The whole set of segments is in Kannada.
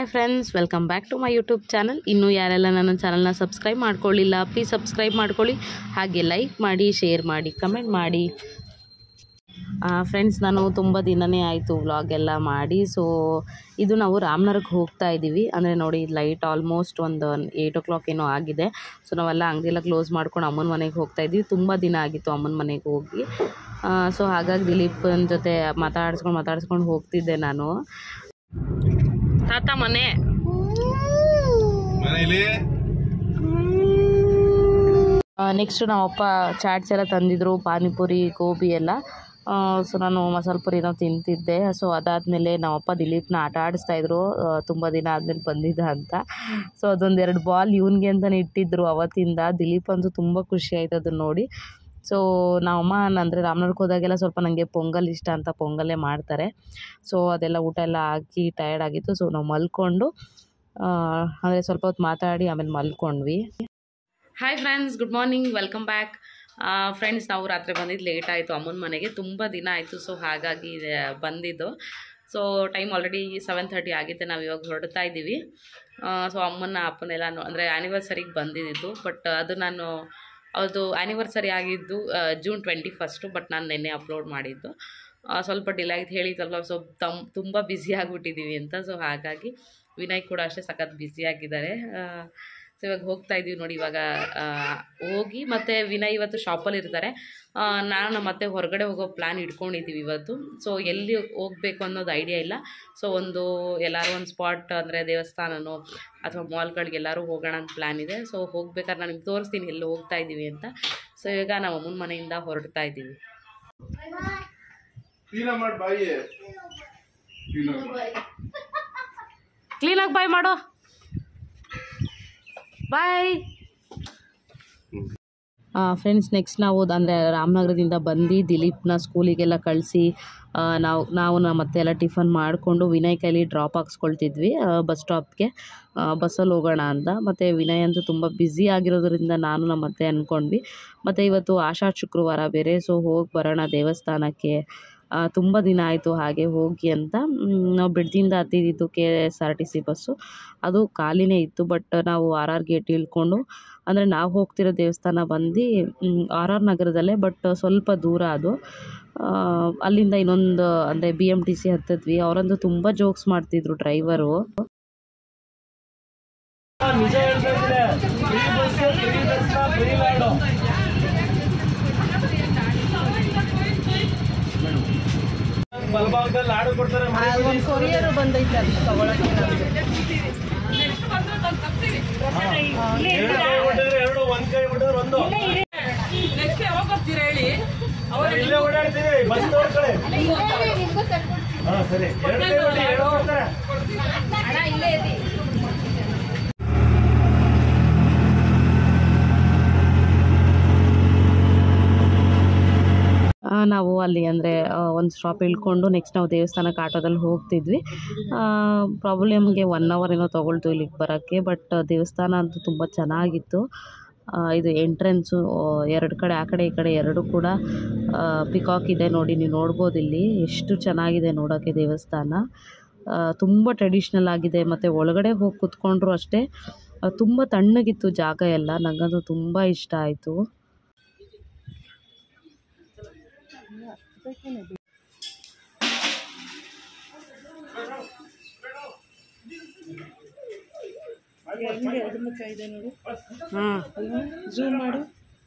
Hi friends welcome back to my YouTube channel ಇನ್ನೂ ಯಾರೆಲ್ಲ ನನ್ನ ಚಾನಲ್ನ ಸಬ್ಸ್ಕ್ರೈಬ್ ಮಾಡ್ಕೊಳ್ಳಿಲ್ಲ ಪ್ಲೀಸ್ ಸಬ್ಸ್ಕ್ರೈಬ್ ಮಾಡ್ಕೊಳ್ಳಿ ಹಾಗೆ ಲೈಕ್ ಮಾಡಿ ಶೇರ್ ಮಾಡಿ ಕಮೆಂಟ್ ಮಾಡಿ ಫ್ರೆಂಡ್ಸ್ ನಾನು ತುಂಬ ದಿನವೇ ಆಯಿತು ವ್ಲಾಗ್ ಎಲ್ಲ ಮಾಡಿ ಸೊ ಇದು ನಾವು ರಾಮನಗರಕ್ಕೆ ಹೋಗ್ತಾ ಇದ್ದೀವಿ ಅಂದರೆ ನೋಡಿ ಲೈಟ್ ಆಲ್ಮೋಸ್ಟ್ ಒಂದು ಏಯ್ಟ್ ಓ ಕ್ಲಾಕ್ ಏನೋ ಆಗಿದೆ ಸೊ ನಾವೆಲ್ಲ ಅಂಗಡಿ ಎಲ್ಲ ಕ್ಲೋಸ್ ಮಾಡ್ಕೊಂಡು ಅಮ್ಮನ ಮನೆಗೆ ಹೋಗ್ತಾ ಇದ್ವಿ ತುಂಬ ದಿನ ಆಗಿತ್ತು ಅಮ್ಮನ ಮನೆಗೆ ಹೋಗಿ ಸೊ ಹಾಗಾಗಿ ದಿಲೀಪನ ಜೊತೆ ಮಾತಾಡ್ಸ್ಕೊಂಡು ಮಾತಾಡ್ಸ್ಕೊಂಡು ಹೋಗ್ತಿದ್ದೆ ನಾನು ತಾತ ಮನೆ ಮನೇಲಿ ನೆಕ್ಸ್ಟ್ ನಮ್ಮಪ್ಪ ಚಾಟ್ಸ್ ಎಲ್ಲ ತಂದಿದ್ರು ಪಾನಿಪುರಿ ಗೋಬಿ ಎಲ್ಲ ಸೊ ನಾನು ಮಸಾಲೆ ಪುರಿನ ತಿಂತಿದ್ದೆ ಸೊ ಅದಾದಮೇಲೆ ನಮ್ಮಪ್ಪ ದಿಲೀಪ್ನ ಆಟ ಆಡಿಸ್ತಾಯಿದ್ರು ತುಂಬ ದಿನ ಆದಮೇಲೆ ಬಂದಿದ್ದ ಅಂತ ಸೊ ಅದೊಂದೆರಡು ಬಾಲ್ ಇವನಿಗೆ ಅಂತಲೇ ಇಟ್ಟಿದ್ರು ಅವತ್ತಿಂದ ದಿಲೀಪ್ ಅಂತೂ ತುಂಬ ಖುಷಿ ಆಯ್ತು ಅದನ್ನ ನೋಡಿ ಸೊ ನಮ್ಮಮ್ಮ ಅಂದರೆ ರಾಮನಗರಕ್ಕೆ ಹೋದಾಗೆಲ್ಲ ಸ್ವಲ್ಪ ನನಗೆ ಪೊಂಗಲ್ ಇಷ್ಟ ಅಂತ ಪೊಂಗಲ್ಲೇ ಮಾಡ್ತಾರೆ ಸೊ ಅದೆಲ್ಲ ಊಟ ಎಲ್ಲ ಹಾಕಿ ಟಯರ್ಡ್ ಆಗಿತ್ತು ಸೊ ನಾವು ಮಲ್ಕೊಂಡು ಅಂದರೆ ಸ್ವಲ್ಪ ಹೊತ್ತು ಮಾತಾಡಿ ಆಮೇಲೆ ಮಲ್ಕೊಂಡ್ವಿ hi friends good morning welcome back friends ನಾವು ರಾತ್ರಿ ಬಂದಿದ್ದು ಲೇಟ್ ಆಯಿತು ಅಮ್ಮನ ಮನೆಗೆ ತುಂಬ ದಿನ ಆಯಿತು ಸೊ ಹಾಗಾಗಿ ಆ, ಬಂದಿದ್ದು so time already seven thirty ಆಗಿದೆ ನಾವು ಇವಾಗ ಹೊರಡ್ತಾ ಇದ್ದೀವಿ ಸೊ ಅಮ್ಮನ ಅಪ್ಪನೆಲ್ಲ ಅಂದರೆ ಆ್ಯನಿವರ್ಸರಿಗೆ ಬಂದಿದ್ದು ಬಟ್ ಅದು ನಾನು ಅದು ಆ್ಯನಿವರ್ಸರಿ ಆಗಿದ್ದು ಜೂನ್ ಟ್ವೆಂಟಿ ಫಸ್ಟು ಬಟ್ ನಾನು ನಿನ್ನೆ ಅಪ್ಲೋಡ್ ಮಾಡಿದ್ದು ಆ, ಸ್ವಲ್ಪ ಡಿಲೇ ಆಗಿ ಹೇಳಿದ್ದಲ್ವ ಸೊ ತಮ್ ತುಂಬ ಬ್ಯುಸಿ ಆಗಿಬಿಟ್ಟಿದ್ದೀವಿ ಅಂತ ಸೊ ಹಾಗಾಗಿ ವಿನಯ್ ಕೂಡ ಅಷ್ಟೇ ಸಖತ್ ಬ್ಯುಸಿ ಆಗಿದ್ದಾರೆ ಸೊ ಇವಾಗ ಹೋಗ್ತಾ ಇದ್ದೀವಿ ನೋಡಿ ಇವಾಗ ಆ, ಹೋಗಿ ಮತ್ತು ವಿನಯ್ ಇವತ್ತು ಶಾಪಲ್ಲಿ ಇರ್ತಾರೆ ಆ, ನಾನು ನಮ್ಮ ಮತ್ತೆ ಹೊರಗಡೆ ಹೋಗೋ ಪ್ಲ್ಯಾನ್ ಇಟ್ಕೊಂಡಿದ್ದೀವಿ ಇವತ್ತು ಸೊ ಎಲ್ಲಿ ಹೋಗಬೇಕು ಅನ್ನೋದು ಐಡಿಯಾ ಇಲ್ಲ ಸೊ ಒಂದು ಎಲ್ಲರೂ ಒಂದು ಸ್ಪಾಟ್ ಅಂದರೆ ದೇವಸ್ಥಾನನೋ ಅಥವಾ ಮಾಲ್ಗಳಿಗೆ ಎಲ್ಲರೂ ಹೋಗೋಣ ಅಂತ ಪ್ಲ್ಯಾನ್ ಇದೆ ಸೊ ಹೋಗ್ಬೇಕಾದ್ರೆ ನಾನು ನಿಮ್ಗೆ ತೋರಿಸ್ತೀನಿ ಎಲ್ಲಿ ಹೋಗ್ತಾ ಇದ್ದೀವಿ ಅಂತ ಸೊ ಈಗ ನಾವು ಅಮ್ಮನ ಮನೆಯಿಂದ ಹೊರಡ್ತಾ ಇದ್ದೀವಿ ಕ್ಲೀನ ಮಾಡಿ ಬಾಯಿ ಕ್ಲೀನ ಕ್ಲೀನಾಗಿ ಬಾಯ್ ಮಾಡೋ ಬಾಯ್ ಫ್ರೆಂಡ್ಸ್ ನೆಕ್ಸ್ಟ್ ನಾವು ಅಂದರೆ ರಾಮನಗರದಿಂದ ಬಂದು ದಿಲೀಪ್ನ ಸ್ಕೂಲಿಗೆಲ್ಲ ಕಳಿಸಿ ನಾವು ನಾವು ನಮ್ಮ ಮತ್ತೆ ಎಲ್ಲ ಟಿಫನ್ ಮಾಡಿಕೊಂಡು ವಿನಯ್ ಕೈಲಿ ಡ್ರಾಪ್ ಹಾಕ್ಸ್ಕೊಳ್ತಿದ್ವಿ ಬಸ್ ಸ್ಟಾಪ್ಗೆ ಬಸ್ಸಲ್ಲಿ ಹೋಗೋಣ ಅಂತ ಮತ್ತು ವಿನಯ್ ಅಂತೂ ತುಂಬ ಬ್ಯುಸಿ ಆಗಿರೋದ್ರಿಂದ ನಾನು ನಮ್ಮ ಮತ್ತೆ ಅಂದ್ಕೊಂಡ್ವಿ ಮತ್ತು ಇವತ್ತು ಆಷಾಢ ಶುಕ್ರವಾರ ಬೇರೆ ಸೊ ಹೋಗಿ ಬರೋಣ ದೇವಸ್ಥಾನಕ್ಕೆ ತುಂಬ ದಿನ ಆಯಿತು ಹಾಗೆ ಹೋಗಿ ಅಂತ ಮ್, ನಾವು ಬಿಡ್ದಿಂದ ಹತ್ತಿದ್ದು K S R T C bus ಅದು ಖಾಲಿನೇ ಇತ್ತು ಬಟ್ ನಾವು ಆರ್ ಆರ್ ಗೇಟ್ ಇಳ್ಕೊಂಡು ಅಂದರೆ ನಾವು ಹೋಗ್ತಿರೋ ದೇವಸ್ಥಾನ ಬಂದು ಆರ್ ಆರ್ ನಗರದಲ್ಲೇ ಬಟ್ ಸ್ವಲ್ಪ ದೂರ ಅದು ಆ, ಅಲ್ಲಿಂದ ಇನ್ನೊಂದು ಅಂದರೆ ಬಿ ಎಮ್ ಟಿ ಸಿ ಹತ್ತಿದ್ವಿ ಅವರಂತೂ ತುಂಬ ಜೋಕ್ಸ್ ಮಾಡ್ತಿದ್ರು ಡ್ರೈವರು ನಿಜ ಹೇಳ್ಬೇಕಿದೆ ಫ್ರೀ ಬಸ್ ಫ್ರೀ ದರ್ಶನ ಫ್ರೀ ಲ್ಯಾಂಡು ಬಲಭಾಗದಲ್ಲಿ ಲಾಡು ಕೊಡ್ತಾರೆ ಮನೆ ಒಂದು ಕೊರಿಯರ್ ಬಂದೈತೆ ಅದು ತಗೊಳಕ್ಕೆ ಎರಡು ಕೈ ಬಿಟ್ಟಿದ್ರೆ ಎರಡು ಒಂದ್ ಕೈ ಬಿಟ್ಟಿದ್ರೆ ಒಂದು ಇಲ್ಲೇ ಓಡಾಡ್ತೀವಿ ಬಸ್ ನೋಡ್ಕೊಳ್ಳಿ ಹಾ ಸರಿ ಎರಡು ಕೈ ಬಿಟ್ಟು ಎರಡು ಕೊಡ್ತಾರೆ ಆ, ನಾವು ಅಲ್ಲಿ ಅಂದರೆ ಒಂದು ಸ್ಟಾಪ್ ಇಳ್ಕೊಂಡು ನೆಕ್ಸ್ಟ್ ನಾವು ದೇವಸ್ಥಾನಕ್ಕೆ ಆಟೋದಲ್ಲಿ ಹೋಗ್ತಿದ್ವಿ ಪ್ರಾಬ್ಲಿ ನಮಗೆ ಒನ್ ಅವರ್ ಏನೋ ತೊಗೊಳ್ತು ಇಲ್ಲಿಗೆ ಬರೋಕ್ಕೆ ಬಟ್ ದೇವಸ್ಥಾನ ಅಂತೂ ತುಂಬ ಚೆನ್ನಾಗಿತ್ತು ಆ, ಇದು ಎಂಟ್ರೆನ್ಸು ಎರಡು ಕಡೆ ಆ ಕಡೆ ಈ ಕಡೆ ಎರಡು ಕೂಡ ಪಿಕಾಕ್ ಇದೆ ನೋಡಿ ನೀವು ನೋಡ್ಬೋದು ಇಲ್ಲಿ ಎಷ್ಟು ಚೆನ್ನಾಗಿದೆ ನೋಡೋಕ್ಕೆ ದೇವಸ್ಥಾನ ಆ, ತುಂಬ ಟ್ರೆಡಿಷ್ನಲ್ ಆಗಿದೆ ಮತ್ತು ಒಳಗಡೆ ಹೋಗಿ ಕುತ್ಕೊಂಡ್ರು ಅಷ್ಟೇ ಆ, ತುಂಬ ತಣ್ಣಗಿತ್ತು ಜಾಗ ಎಲ್ಲ ನನಗಂತೂ ತುಂಬ ಇಷ್ಟ ಆಯಿತು ಹಾಂ ಝೂಮ್ ಮಾಡು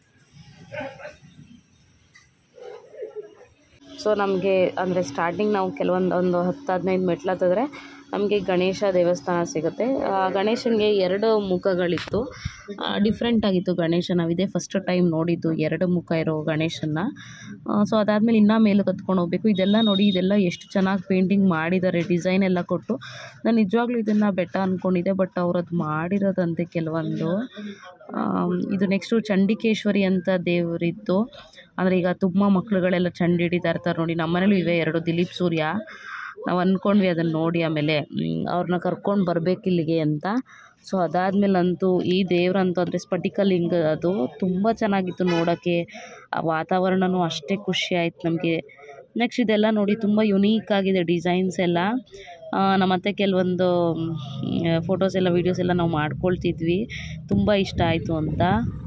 ಸೊ ನಮಗೆ ಅಂದರೆ ಸ್ಟಾರ್ಟಿಂಗ್ ನಾವು ಕೆಲವೊಂದು ಒಂದು ಹತ್ತು ಹದಿನೈದು ಮೆಟ್ಲು ಹತ್ತಿದ್ರೆ ನಮಗೆ ಗಣೇಶ ದೇವಸ್ಥಾನ ಸಿಗುತ್ತೆ ಆ, ಗಣೇಶನಿಗೆ ಎರಡು ಮುಖಗಳಿತ್ತು ಡಿಫ್ರೆಂಟ್ ಆಗಿತ್ತು ಗಣೇಶ ನಾವಿದೆ ಫಸ್ಟ್ ಟೈಮ್ ನೋಡಿದ್ದು ಎರಡು ಮುಖ ಇರೋ ಗಣೇಶನ ಸೊ ಅದಾದಮೇಲೆ ಇನ್ನೂ ಮೇಲೆ ಕತ್ಕೊಂಡು ಹೋಗ್ಬೇಕು ಇದೆಲ್ಲ ನೋಡಿ ಇದೆಲ್ಲ ಎಷ್ಟು ಚೆನ್ನಾಗಿ ಪೇಂಟಿಂಗ್ ಮಾಡಿದ್ದಾರೆ ಡಿಸೈನ್ ಎಲ್ಲ ಕೊಟ್ಟು ನಾನು ನಿಜವಾಗ್ಲೂ ಇದನ್ನು ಬೆಟ್ಟ ಅಂದ್ಕೊಂಡಿದ್ದೆ ಬಟ್ ಅವ್ರು ಅದು ಮಾಡಿರೋದಂತೆ ಕೆಲವೊಂದು ಆಮ್, ಇದು ನೆಕ್ಸ್ಟು ಚಂಡಿಕೇಶ್ವರಿ ಅಂತ ದೇವರಿತ್ತು ಅಂದರೆ ಈಗ ತುಂಬ ಮಕ್ಳುಗಳೆಲ್ಲ ಚಂಡಿ ಹಿಡಿತಾ ಇರ್ತಾರೆ ನೋಡಿ ನಮ್ಮನೇಲೂ ಇವೆ ಎರಡು ದಿಲೀಪ್ ಸೂರ್ಯ ನಾವು ಅಂದ್ಕೊಂಡ್ವಿ ಅದನ್ನು ನೋಡಿ ಆಮೇಲೆ ಮ್, ಅವ್ರನ್ನ ಕರ್ಕೊಂಡು ಬರ್ಬೇಕು ಇಲ್ಲಿಗೆ ಅಂತ ಸೊ ಅದಾದಮೇಲಂತೂ ಈ ದೇವ್ರಂತೂ ಅಂದರೆ ಸ್ಫಟಿಕಲಿಂಗ ಅದು ತುಂಬ ಚೆನ್ನಾಗಿತ್ತು ನೋಡೋಕ್ಕೆ ಆ ವಾತಾವರಣವೂ ಅಷ್ಟೇ ಖುಷಿ ಆಯ್ತು ನಮಗೆ ನೆಕ್ಸ್ಟ್ ಇದೆಲ್ಲ ನೋಡಿ ತುಂಬ ಯುನೀಕ್ ಆಗಿದೆ ಡಿಸೈನ್ಸ್ ಎಲ್ಲ ನಮ್ಮತ್ತೆ ಕೆಲವೊಂದು ಫೋಟೋಸ್ ಎಲ್ಲ ವೀಡಿಯೋಸ್ ಎಲ್ಲ ನಾವು ಮಾಡ್ಕೊಳ್ತಿದ್ವಿ ತುಂಬ ಇಷ್ಟ ಆಯಿತು ಅಂತ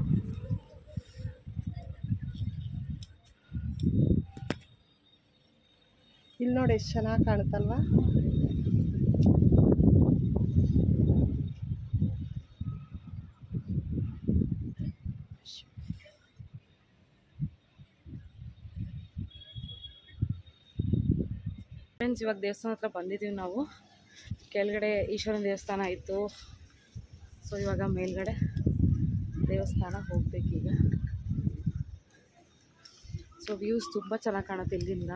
ಇಲ್ಲಿ ನೋಡಿ ಎಷ್ಟು ಚೆನ್ನಾಗಿ ಕಾಣುತ್ತಲ್ವಾ ಫ್ರೆಂಡ್ಸ್ ಇವಾಗ ದೇವಸ್ಥಾನ ಹತ್ರ ಬಂದಿದ್ದೀವಿ ನಾವು ಕೆಳಗಡೆ ಈಶ್ವರನ ದೇವಸ್ಥಾನ ಇತ್ತು ಸೊ ಇವಾಗ ಮೇಲ್ಗಡೆ ದೇವಸ್ಥಾನ ಹೋಗ್ಬೇಕೀಗ ಸೊ ವ್ಯೂಸ್ ತುಂಬ ಚೆನ್ನಾಗಿ ಕಾಣುತ್ತೆ ಇಲ್ಲಿಂದ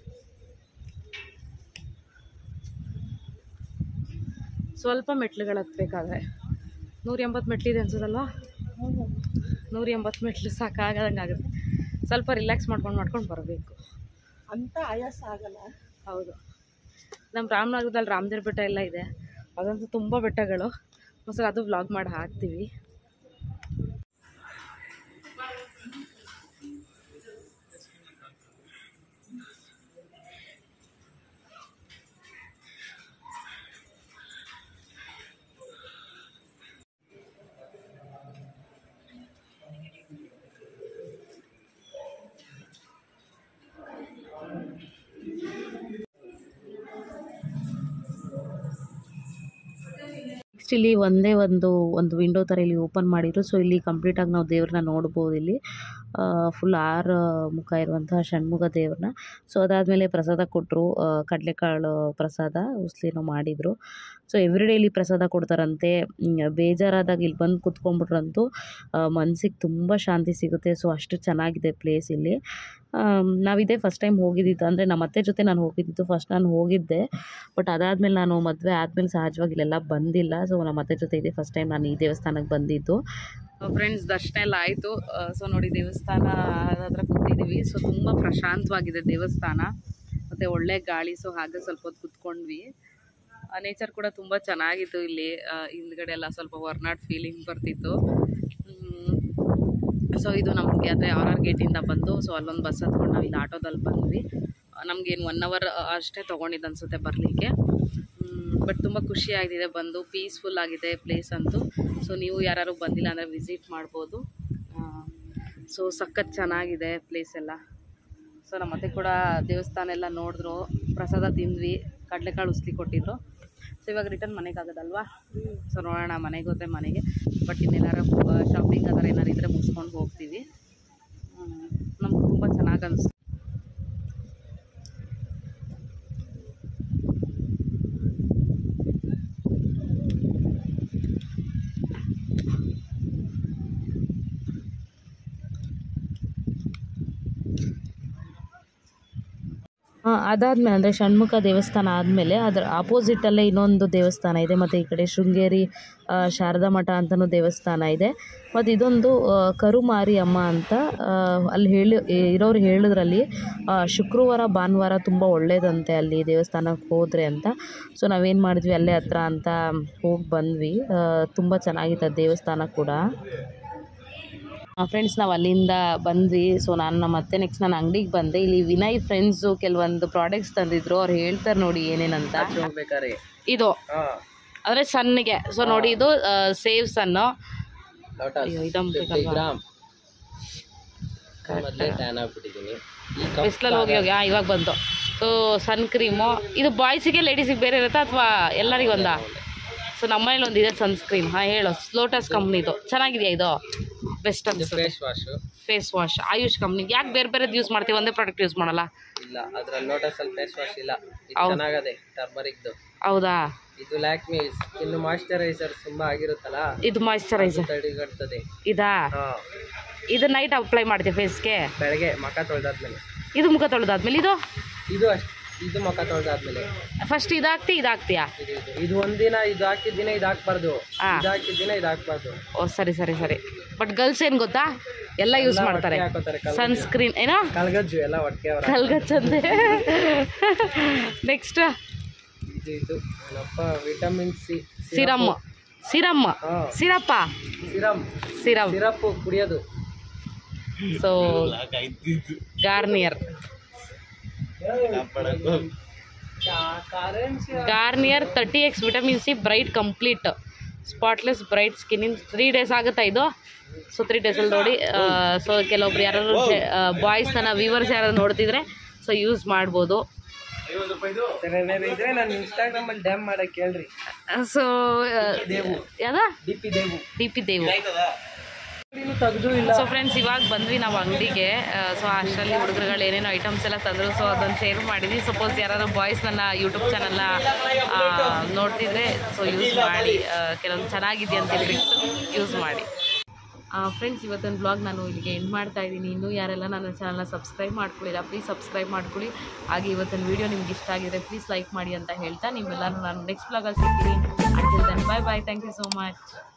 ಸ್ವಲ್ಪ ಮೆಟ್ಲುಗಳು ಹತ್ಬೇಕಾದ್ರೆ ನೂರ ಎಂಬತ್ತು ಮೆಟ್ಲಿದೆ ಅನ್ಸೋದಲ್ವಾ ನೂರ ಎಂಬತ್ತು ಮೆಟ್ಲು ಸಾಕಾಗದಂಗೆ ಆಗುತ್ತೆ ಸ್ವಲ್ಪ ರಿಲ್ಯಾಕ್ಸ್ ಮಾಡ್ಕೊಂಡು ಮಾಡ್ಕೊಂಡು ಬರಬೇಕು ಅಂತ ಆಯಾಸ ಆಗಲ್ಲ ಹೌದು ನಮ್ಮ ರಾಮನಗರದಲ್ಲಿ ರಾಮದೇವ್ರ ಬೆಟ್ಟ ಎಲ್ಲ ಇದೆ ಅದಂತೂ ತುಂಬ ಬೆಟ್ಟಗಳು ಒಂದ್ಸಲ ಅದು ವ್ಲಾಗ್ ಮಾಡಿ ಹಾಕ್ತೀವಿ ನೆಕ್ಸ್ಟ್ ಇಲ್ಲಿ ಒಂದೇ ಒಂದು ಒಂದು ವಿಂಡೋ ಥರ ಇಲ್ಲಿ ಓಪನ್ ಮಾಡಿದ್ರು ಸೊ ಇಲ್ಲಿ ಕಂಪ್ಲೀಟಾಗಿ ನಾವು ದೇವ್ರನ್ನ ನೋಡ್ಬೋದು ಇಲ್ಲಿ ಫುಲ್ ಆರು ಮುಖ ಇರುವಂತಹ ಷಣ್ಮುಖ ದೇವ್ರನ್ನ ಸೊ ಅದಾದಮೇಲೆ ಪ್ರಸಾದ ಕೊಟ್ಟರು ಕಡಲೆಕಾಳು ಪ್ರಸಾದ ಉಸ್ಲಿನೋ ಮಾಡಿದರು ಸೊ ಎವ್ರಿಡೇ ಇಲ್ಲಿ ಪ್ರಸಾದ ಕೊಡ್ತಾರಂತೆ ಹ್ಮ್, ಬೇಜಾರಾದಾಗ ಇಲ್ಲಿ ಬಂದು ಕುತ್ಕೊಂಡ್ಬಿಟ್ರಂತೂ ಮನಸ್ಸಿಗೆ ತುಂಬ ಶಾಂತಿ ಸಿಗುತ್ತೆ ಸೊ ಅಷ್ಟು ಚೆನ್ನಾಗಿದೆ ಪ್ಲೇಸ್ ಇಲ್ಲಿ ಆಮ್, ನಾವಿದೇ ಫಸ್ಟ್ ಟೈಮ್ ಹೋಗಿದ್ದಿದ್ದು ಅಂದರೆ ನಮ್ಮ ಅತ್ತೆ ಜೊತೆ ನಾನು ಹೋಗಿದ್ದಿದ್ದು ಫಸ್ಟ್ ನಾನು ಹೋಗಿದ್ದೆ ಬಟ್ ಅದಾದಮೇಲೆ ನಾನು ಮದುವೆ ಆದಮೇಲೆ ಸಹಜವಾಗಿ ಇಲ್ಲೆಲ್ಲ ಬಂದಿಲ್ಲ ಸೊ ನಮ್ಮ ಅತ್ತೆ ಜೊತೆ ಇದೆ ಫಸ್ಟ್ ಟೈಮ್ ನಾನು ಈ ದೇವಸ್ಥಾನಕ್ಕೆ ಬಂದಿದ್ದು ಫ್ರೆಂಡ್ಸ್ ದರ್ಶನ ಎಲ್ಲ ಆಯಿತು ಸೊ ನೋಡಿ ದೇವಸ್ಥಾನ ಹತ್ರ ಕೂತಿದ್ದೀವಿ ಸೊ ತುಂಬ ಪ್ರಶಾಂತವಾಗಿದೆ ದೇವಸ್ಥಾನ ಮತ್ತು ಒಳ್ಳೆ ಗಾಳಿ ಸೊ ಹಾಗೆ ಸ್ವಲ್ಪ ಹೊತ್ತು ಕೂತ್ಕೊಂಡ್ವಿ ನೇಚರ್ ಕೂಡ ತುಂಬ ಚೆನ್ನಾಗಿತ್ತು ಇಲ್ಲಿ ಆ, ಹಿಂದ್ಗಡೆ ಎಲ್ಲ ಸ್ವಲ್ಪ ಹೊರ್ನಾಡ್ ಫೀಲಿಂಗ್ ಬರ್ತಿತ್ತು ಸೊ ಇದು ನಮಗೆ ಅದೇ ಆರ್ ಆರ್ ಗೇಟಿಂದ ಬಂದು ಸೊ ಅಲ್ಲೊಂದು ಬಸ್ ಹತ್ಕೊಂಡು ನಾವು ಇಲ್ಲಿ ಆಟೋದಲ್ಲಿ ಬಂದ್ವಿ ನಮಗೇನು ಒನ್ ಅವರ್ ಅಷ್ಟೇ ತೊಗೊಂಡಿದ್ದು ಅನಿಸುತ್ತೆ ಬರಲಿಕ್ಕೆ ಬಟ್ ತುಂಬ ಖುಷಿ ಆಗಿದೆ ಬಂದು ಪೀಸ್ಫುಲ್ ಆಗಿದೆ ಪ್ಲೇಸ್ ಅಂತೂ ಸೊ ನೀವು ಯಾರು ಬಂದಿಲ್ಲ ಅಂದರೆ ವಿಸಿಟ್ ಮಾಡ್ಬೋದು ಸೊ ಸಖತ್ ಚೆನ್ನಾಗಿದೆ ಪ್ಲೇಸ್ ಎಲ್ಲ ಸೊ ನಮ್ಮ ಅತ್ತೆ ಕೂಡ ದೇವಸ್ಥಾನ ಎಲ್ಲ ನೋಡಿದ್ರು ಪ್ರಸಾದ ತಿಂದ್ವಿ ಕಡಲೆಕಾಳು ಉಸ್ಲಿ ಕೊಟ್ಟಿದ್ರು ಸೊ ಇವಾಗ ರಿಟರ್ನ್ ಮನೆಗೆ ಆಗೋದಲ್ವಾ ಸೊ ನೋಡೋಣ ಮನೆಗೆ ಹೋದ್ರೆ ಮನೆಗೆ ಬಟ್ ಇನ್ನೇನಾರು ಶಾಪಿಂಗ್ ಆ ಥರ ಏನಾರು ಇದ್ದರೆ ಮುಗಿಸ್ಕೊಂಡು ಹೋಗ್ತೀವಿ ನಮ್ಗೆ ತುಂಬ ಚೆನ್ನಾಗಿ ಅನಿಸ್ತು ಹಾಂ ಅದಾದಮೇಲೆ ಅಂದರೆ ಷಣ್ಮುಖ ದೇವಸ್ಥಾನ ಆದಮೇಲೆ ಅದರ ಆಪೋಸಿಟಲ್ಲೇ ಇನ್ನೊಂದು ದೇವಸ್ಥಾನ ಇದೆ ಮತ್ತು ಈ ಕಡೆ ಶೃಂಗೇರಿ ಆ, ಶಾರದಾ ಮಠ ಅಂತಲೂ ದೇವಸ್ಥಾನ ಇದೆ ಮತ್ತು ಇದೊಂದು ಆ, ಕರುಮಾರಿ ಅಮ್ಮ ಅಂತ ಆ, ಅಲ್ಲಿ ಹೇಳಿ ಇರೋರು ಹೇಳಿದ್ರಲ್ಲಿ ಆ, ಶುಕ್ರವಾರ ಭಾನುವಾರ ತುಂಬ ಒಳ್ಳೇದಂತೆ ಅಲ್ಲಿ ದೇವಸ್ಥಾನಕ್ಕೆ ಹೋದರೆ ಅಂತ ಸೊ ನಾವೇನು ಮಾಡಿದ್ವಿ ಅಲ್ಲೇ ಹತ್ರ ಅಂತ ಹೋಗಿ ಬಂದ್ವಿ ತುಂಬ ಚೆನ್ನಾಗಿತ್ತು ಆ ದೇವಸ್ಥಾನ ಕೂಡ ಫ್ರೆಂಡ್ಸ್ ನಾವು ಅಲ್ಲಿಂದ ಬಂದ್ವಿ ಸೊ ನಾನು ನಮ್ಮ ಮತ್ತೆ ನೆಕ್ಸ್ಟ್ ನಾನು ಅಂಗಡಿಗೆ ಬಂದೆ ಇಲ್ಲಿ ವಿನಯ್ ಫ್ರೆಂಡ್ಸು ಕೆಲವೊಂದು ಪ್ರಾಡಕ್ಟ್ಸ್ ತಂದಿದ್ರು ಅವ್ರು ಹೇಳ್ತಾರೆ ನೋಡಿ ಏನೇನಂತ ಹೋಗ್ಬೇಕಾರೆ ಇದು ಹಾ ಅಂದರೆ ಸನ್ನಿಗೆ ಸೊ ನೋಡಿ ಇದು ಸೇವ್ ಸನ್ನು ಲೋಟಸ್ ಅಯ್ಯೋ ಇದೊಂದು ಗ್ರಾಮ್ ಮೊದಲೇ ಟ್ಯಾನ್ ಆಗ್ಬಿಟ್ಟಿದ್ದೀನಿ ಈ ಬಿಸ್ಲಲ್ಲಿ ಹೋಗಿ ಹೋಗಿ ಹಾಂ ಇವಾಗ ಬಂತು ಸೊ ಸನ್ ಕ್ರೀಮು ಇದು ಬಾಯ್ಸಿಗೆ ಲೇಡೀಸಿಗೆ ಬೇರೆ ಇರುತ್ತಾ ಅಥವಾ ಎಲ್ಲರಿಗೂ ಒಂದಾ ಸೊ ನಮ್ಮನೇಲಿ ಒಂದಿದೆ ಸನ್ಸ್ಕ್ರೀನ್ ಹಾಂ ಹೇಳು ಲೋಟಸ್ ಕಂಪ್ನಿದು ಚೆನ್ನಾಗಿದೆಯಾ ಇದು ಬೆಸ್ಟ್ ಅನ್ಸುತ್ತೆ face wash face wash Ayush company ಯಾಕೆ ಬೇರೆ ಬೇರೆದು ಯೂಸ್ ಮಾಡ್ತೀವಿ ಒಂದೇ ಪ್ರಾಡಕ್ಟ್ ಯೂಸ್ ಮಾಡಲ್ಲ ಇಲ್ಲ ಅದ್ರಲ್ಲಿ ಲೋಟಸ್ ಅಲ್ಲಿ ಫೇಸ್ ವಾಶ್ ಇಲ್ಲ ಇದು ಹೌದು. ಚೆನ್ನಾಗದೆ ಟರ್ಮರಿಕ್ದು ಹೌದಾ ಇದು ಲ್ಯಾಕ್ಮಿ ಇನ್ನು ಮಾಯಿಶ್ಚರೈಸರ್ ತುಂಬಾ ಆಗಿರುತ್ತಲ್ಲ ಇದು ಮಾಯಿಶ್ಚರೈಸರ್ ತಡೆಗಟ್ತದೆ ಇದಾ ಹಾ ಇದು ನೈಟ್ ಅಪ್ಲೈ ಮಾಡ್ತೀವಿ ಫೇಸ್ಗೆ ಬೆಳಗ್ಗೆ ಮಖ ತೊಳೆದಾದ್ಮೇಲೆ ಇದು ಮುಖ ತೊಳೆದಾದ್ಮೇಲೆ ಇದು ಇದು ಅಷ್ಟ್ ಇದು ಮಖ ತೊಳೆದಾದ್ಮೇಲೆ ಫಸ್ಟ್ ಇದಾಗ್ತಿ ಇದಾಗ್ತೀಯಾ ಇದು ಇದು ಇದು ಒಂದಿನ ಇದು ಹಾಕಿದ ದಿನ ಇದು ಹಾಕ್ಬಾರ್ದು ಹಾ. ಇದು ಹಾಕಿದ ದಿನ ಇದು ಹಾಕ್ಬಾರ್ದು ಓ ಸರಿ ಸರಿ ಸರಿ ಬಟ್ ಗರ್ಲ್ಸ್ ಏನು ಗೊತ್ತಾ ಎಲ್ಲ ಯೂಸ್ ಮಾಡ್ತಾರೆ ಹಾಕೋತಾರೆ ಕಲ್ ಸನ್ಸ್ಕ್ರೀನ್ ಏನೋ ಕಲ್ಗಜ್ಜು ಎಲ್ಲ ಒಟ್ಟಿಗೆ ಅವರ ಕಲ್ಗಚ್ಚಂತೆ ನೆಕ್ಸ್ಟ್ ಇದು ಇದು ಏನಪ್ಪ ವಿಟಮಿನ್ ಸಿ ಸಿರಮ್ ಸಿರಮ್ ಹಾ ಸಿರಪ್ಪ ಸಿರಮ್ ಸಿರಮ್ ಸಿರಪ್ ಕುಡಿಯೋದು so Garnier Garnier thirty x vitamin C bright complete spotless bright skin in three days ಆಗುತ್ತಾ ಇದು ಸೊ ತ್ರೀ ಡೇಸಲ್ಲಿ ನೋಡಿ ಸೊ ಕೆಲವೊಬ್ರು ಯಾರು ಬಾಯ್ಸ್ ನನ್ನ ವ್ಯೂವರ್ಸ್ ಯಾರು ನೋಡ್ತಿದ್ರೆ ಸೊ ಯೂಸ್ ಮಾಡ್ಬೋದು ಇದ್ರೆ ನಾನು ಇನ್ಸ್ಟಾಗ್ರಾಮ್ ಅಲ್ಲಿ ಡ್ಯಾಮ್ ಮಾಡಕ್ ಕೇಳ್ರಿ ಸೊ ಯಾವ್ದ ಡಿ ಪಿ ದೇವು ಡಿ ಪಿ ದೇವು ತೆಗ್ದು ಇಲ್ಲ ಸೊ ಫ್ರೆಂಡ್ಸ್ ಇವಾಗ ಬಂದ್ವಿ ನಾವು ಅಂಗಡಿಗೆ ಸೊ ಅಷ್ಟರಲ್ಲಿ ಹುಡುಗರುಗಳು ಏನೇನೋ ಐಟಮ್ಸ್ ಎಲ್ಲ ತಂದರು ಸೊ ಅದನ್ನು ಶೇರ್ ಮಾಡಿದ್ವಿ ಸಪೋಸ್ ಯಾರಾದ್ರು ಬಾಯ್ಸ್ ನನ್ನ ಯೂಟ್ಯೂಬ್ ಚಾನಲ್ನ ನೋಡ್ತಿದ್ರೆ ಸೊ ಯೂಸ್ ಮಾಡಿ ಆ, ಕೆಲವೊಂದು ಚೆನ್ನಾಗಿದೆ ಅಂತ ಯೂಸ್ ಮಾಡಿ ಫ್ರೆಂಡ್ಸ್ ಇವತ್ತಿನ ಬ್ಲಾಗ್ ನಾನು ಇಲ್ಲಿಗೆ ಎಂಡ್ ಮಾಡ್ತಾ ಇದ್ದೀನಿ ಇನ್ನೂ ಯಾರೆಲ್ಲ ನನ್ನ ಚಾನಲ್ನ ಸಬ್ಸ್ಕ್ರೈಬ್ ಮಾಡ್ಕೊಳ್ಳಿಲ್ಲ ಪ್ಲೀಸ್ ಸಬ್ಸ್ಕ್ರೈಬ್ ಮಾಡ್ಕೊಳ್ಳಿ ಹಾಗೆ ಇವತ್ತಿನ ವೀಡಿಯೋ ನಿಮ್ಗೆ ಇಷ್ಟ ಆಗಿದ್ರೆ ಪ್ಲೀಸ್ ಲೈಕ್ ಮಾಡಿ ಅಂತ ಹೇಳ್ತಾ ನಿಮ್ಮೆಲ್ಲರೂ ನಾನು ನೆಕ್ಸ್ಟ್ ಬ್ಲಾಗಲ್ಲಿ ಸಿಗ್ತೀನಿ until then bye bye thank you so much